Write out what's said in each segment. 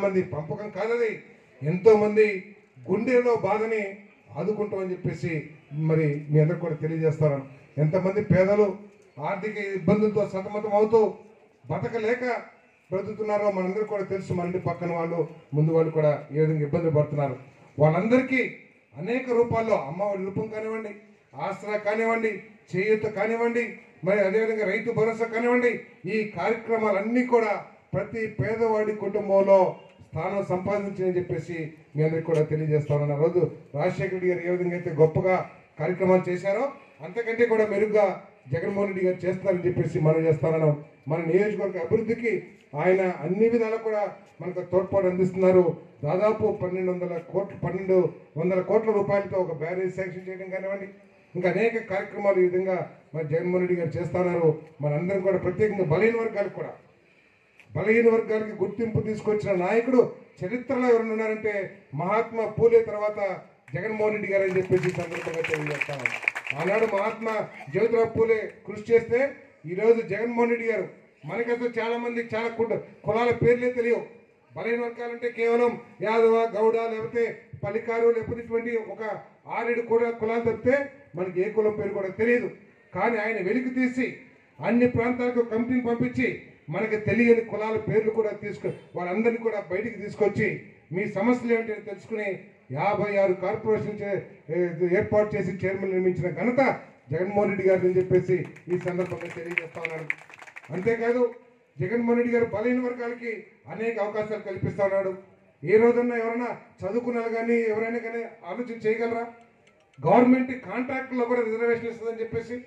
మంది పంపకం కాదది ఎంతో మంది గుండెలో బాధని ఆదుకుంటామని చెప్పేసి మరి మీ అందరికి కూడా తెలియజేస్తాను ఎంతమంది పేదలు ఆర్థిక ఇబ్బందులతో సతమతం అవుతూ బతకలేక బ్రతుకుతున్నారో మనందరికీ కూడా తెలుసు మన ఇంటి పక్కన వాళ్ళు ముందు వాళ్ళు కూడా ఏ విధంగా ఇబ్బందులు పడుతున్నారు వాళ్ళందరికీ అనేక రూపాల్లో అమ్మఒడి రూపం కానివ్వండి ఆసరా కానివ్వండి చేయూత కానివ్వండి మరి అదేవిధంగా రైతు భరోసా కానివ్వండి ఈ కార్యక్రమాలన్నీ కూడా ప్రతి పేదవాడి కుటుంబంలో స్థానం సంపాదించిందని చెప్పేసి మీ అందరికి కూడా తెలియజేస్తాను ఆ రోజు రాజశేఖర రెడ్డి గారు ఏ విధంగా అయితే గొప్పగా కార్యక్రమాలు చేశారో అంతకంటే కూడా మెరుగ్గా జగన్మోహన్ రెడ్డి గారు చేస్తున్నారని చెప్పేసి మనం చేస్తానన్నాం మన నియోజకవర్గ అభివృద్ధికి ఆయన అన్ని విధాలా కూడా మనకు తోడ్పాటు అందిస్తున్నారు దాదాపు పన్నెండు వందల కోట్లు పన్నెండు వందల కోట్ల రూపాయలతో ఒక బ్యారేజ్ శాంక్షన్ చేయడం కానివ్వండి ఇంకా అనేక కార్యక్రమాలు ఈ విధంగా మన జగన్మోహన్ రెడ్డి గారు చేస్తున్నారు మనందరం కూడా ప్రత్యేకంగా బలహీన వర్గాలకు కూడా బలహీన వర్గాలకి గుర్తింపు తీసుకొచ్చిన నాయకుడు చరిత్రలో ఎవరు ఉన్నారంటే మహాత్మా పూలే తర్వాత జగన్మోహన్ రెడ్డి గారు అని చెప్పేసి ఈ సందర్భంగా తెలియజేస్తాను ఆనాడు మహాత్మా జ్యోతిరావు పూలే కృషి చేస్తే ఈరోజు జగన్మోహన్ రెడ్డి గారు మనకైతే చాలా మంది చాలా కుట కులాల పేర్లే తెలియవు బలహీన వర్గాలంటే కేవలం యాదవ గౌడ లేకపోతే పలికారు లేకపోతే ఇటువంటి ఒక ఆరేడు కూడా కులాలు తప్పితే మనకి ఏ కులం పేరు కూడా తెలియదు కానీ ఆయన వెలికి తీసి అన్ని ప్రాంతాలకు కమిటీని పంపించి మనకి తెలియని కులాల పేర్లు కూడా తీసుకు వాళ్ళందరినీ కూడా బయటికి తీసుకొచ్చి మీ సమస్యలు ఏంటో తెలుసుకుని యాభై ఆరు కార్పొరేషన్ చే- ఏ- ఏర్పాటు చేసి చైర్మన్ నిర్మించిన ఘనత జగన్మోహన్ రెడ్డి గారు అని చెప్పేసి ఈ సందర్భంగా తెలియజేస్తా ఉన్నాను అంతేకాదు జగన్మోహన్ రెడ్డి గారు బలహీన వర్గాలకి అనేక అవకాశాలు కల్పిస్తా ఉన్నాడు ఏ రోజన్నా ఎవరైనా చదువుకున్న వాళ్ళు కానీ ఎవరైనా కానీ ఆలోచన చేయగలరా గవర్నమెంట్ కాంట్రాక్ట్లో కూడా రిజర్వేషన్ ఇస్తుందని చెప్పేసి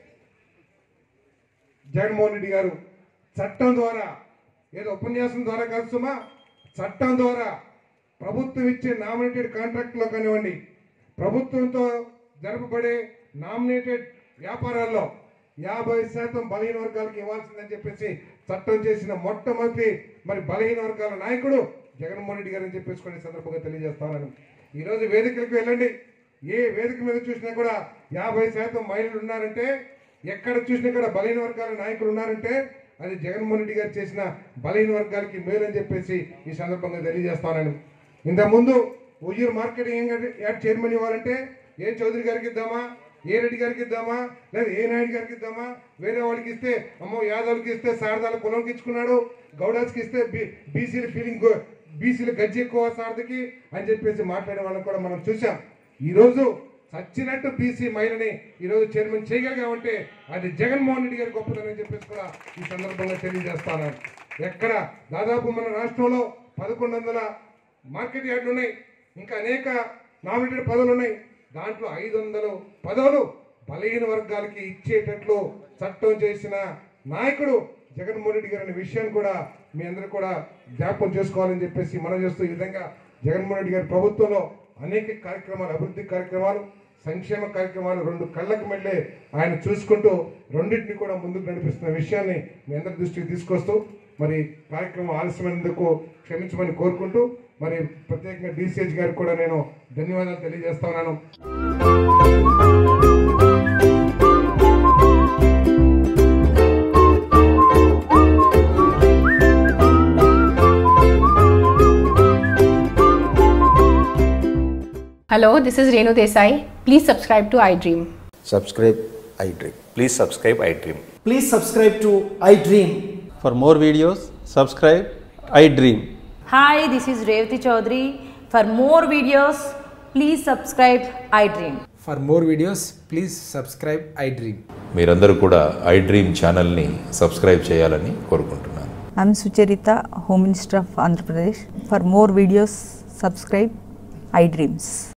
జగన్మోహన్ రెడ్డి గారు చట్టం ద్వారా ఏదో ఉపన్యాసం ద్వారా కాదు సుమా చట్టం ద్వారా ప్రభుత్వం ఇచ్చే నామినేటెడ్ కాంట్రాక్ట్లో కానివ్వండి ప్రభుత్వంతో జరపబడే నామినేటెడ్ వ్యాపారాల్లో యాభై శాతం బలహీన వర్గాలకు ఇవ్వాల్సిందని చెప్పేసి చట్టం చేసిన మొట్టమొదటి మరి బలహీన వర్గాల నాయకుడు జగన్మోహన్ రెడ్డి గారు అని చెప్పేసి కూడా ఈ సందర్భంగా తెలియజేస్తాను ఈరోజు వేదికలకు వెళ్ళండి ఏ వేదిక మీద చూసినా కూడా యాభై శాతం మహిళలు ఉన్నారంటే ఎక్కడ చూసినా కూడా బలహీన వర్గాల నాయకులు ఉన్నారంటే అది జగన్మోహన్ రెడ్డి గారు చేసిన బలహీన వర్గాలకి మేలు అని చెప్పేసి ఈ సందర్భంగా తెలియజేస్తాను ఇంతకుముందు ఉయ్యూరు మార్కెటింగ్ యాడ్ చైర్మన్ ఇవ్వాలంటే ఏ చౌదరి గారికి ఇద్దామా ఏ రెడ్డి గారికి ఇద్దామా లేదా ఏ నాయుడు గారికి ఇద్దామా వేరే వాళ్ళకి ఇస్తే అమ్మో యాదవ్కి ఇస్తే శారదాల కులంకి ఇచ్చుకున్నాడు గౌడాస్కి ఇస్తే బీ బీసీల ఫీలింగ్ బీసీల గజ్జి ఎక్కువ సారథికి అని చెప్పేసి మాట్లాడే వాళ్ళని కూడా మనం చూసాం ఈరోజు చచ్చినట్టు బీసీ మహిళని ఈరోజు చైర్మన్ చేయగలిగామంటే అది జగన్మోహన్ రెడ్డి గారి గొప్పతనం అని చెప్పేసి కూడా ఈ సందర్భంగా తెలియజేస్తాను ఎక్కడ దాదాపు మన రాష్ట్రంలో పదకొండు వందల మార్కెట్ యార్డులు ఉన్నాయి ఇంకా అనేక నామినేటెడ్ పదవులు ఉన్నాయి దాంట్లో ఐదు వందలు పదవులు బలహీన వర్గాలకి ఇచ్చేటట్లు చట్టం చేసిన నాయకుడు జగన్మోహన్ రెడ్డి గారు అనే విషయాన్ని కూడా మీ అందరూ కూడా జ్ఞాపకం చేసుకోవాలని చెప్పేసి మనం చేస్తూ ఈ విధంగా జగన్మోహన్ రెడ్డి గారి ప్రభుత్వంలో అనేక కార్యక్రమాలు అభివృద్ధి కార్యక్రమాలు సంక్షేమ కార్యక్రమాలు రెండు కళ్ళకు మెళ్ళే ఆయన చూసుకుంటూ రెండింటిని కూడా ముందుకు నడిపిస్తున్న విషయాన్ని మీ అందరి దృష్టికి తీసుకొస్తూ మరి కార్యక్రమం ఆలస్యమైనందుకు క్షమించమని కోరుకుంటూ మరి ప్రత్యేకంగా డిసిహెచ్ గారికి కూడా నేను ధన్యవాదాలు తెలియజేస్తా ఉన్నాను Hello, this is Renu Desai. Please subscribe to iDream. subscribe iDream. Please subscribe iDream. Please subscribe to iDream. For more videos, subscribe iDream. Hi, this is Revati Chaudhary. For more videos, please subscribe iDream. For more videos, please subscribe iDream. మీరందరూ కూడా iDream ఛానల్ని subscribe చేయాలని కోరుకుంటున్నాను I'm Sucharita, Home Minister of Andhra Pradesh. For more videos, subscribe iDreams.